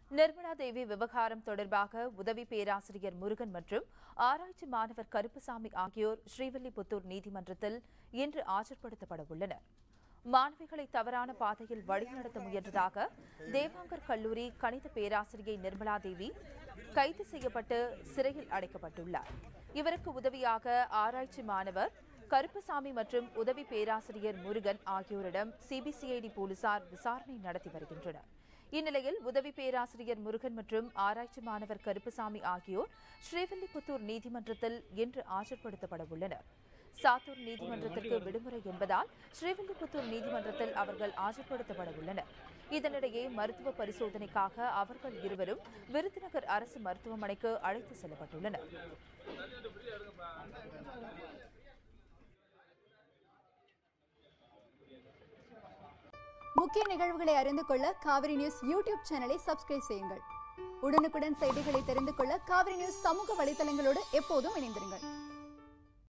நிர்மலா தேவி விவகாரம் தொடர்பாக உதவி பேராசிரியர் முருகன் மற்றும் ஆராய்ச்சி மாணவர் கருப்புசாமி ஆகியோர் ஸ்ரீவில்லிபுத்தூர் நீதிமன்றத்தில் இன்று ஆஜர்படுத்தப்பட உள்ளனர் மாணவிகளை தவறான பாதையில் வழிநடத்த முயன்றதாக தேவாங்கர் கல்லூரி கணித பேராசிரியை நிர்மலா தேவி கைது செய்யப்பட்டு சிறையில் அடைக்கப்பட்டுள்ளார் இவருக்கு உதவியாக ஆராய்ச்சி மாணவர் கருப்பசாமி மற்றும் உதவி பேராசிரியர் முருகன் ஆகியோரிடம் சிபிசிஐடி போலீசார் விசாரணை நடத்தி வருகின்றனர் இந்நிலையில் உதவி பேராசிரியர் முருகன் மற்றும் ஆராய்ச்சி மாணவர் கருப்பசாமி ஆகியோர் ஸ்ரீவில்லிபுத்தூர் நீதிமன்றத்தில் இன்று ஆஜர்படுத்தப்பட உள்ளனர் சாத்தூர் நீதிமன்றத்திற்கு விடுமுறை என்பதால் ஸ்ரீவில்லிபுத்தூர் நீதிமன்றத்தில் அவர்கள் ஆஜர்படுத்தப்பட உள்ளனர் இதனிடையே மருத்துவ பரிசோதனைக்காக அவர்கள் இருவரும் விருதுநகர் அரசு மருத்துவமனைக்கு அழைத்து செல்லப்பட்டுள்ளனர் முக்கிய நிகழ்வுகளை அறிந்து கொள்ள காவிரி நியூஸ் யூடியூப் சேனலை சப்ஸ்கிரைப் செய்யுங்கள் உடனுக்குடன் செய்திகளை தெரிந்து கொள்ள காவிரி நியூஸ் சமூக வலைதளங்களோடு எப்போதும் இணைந்திருங்கள்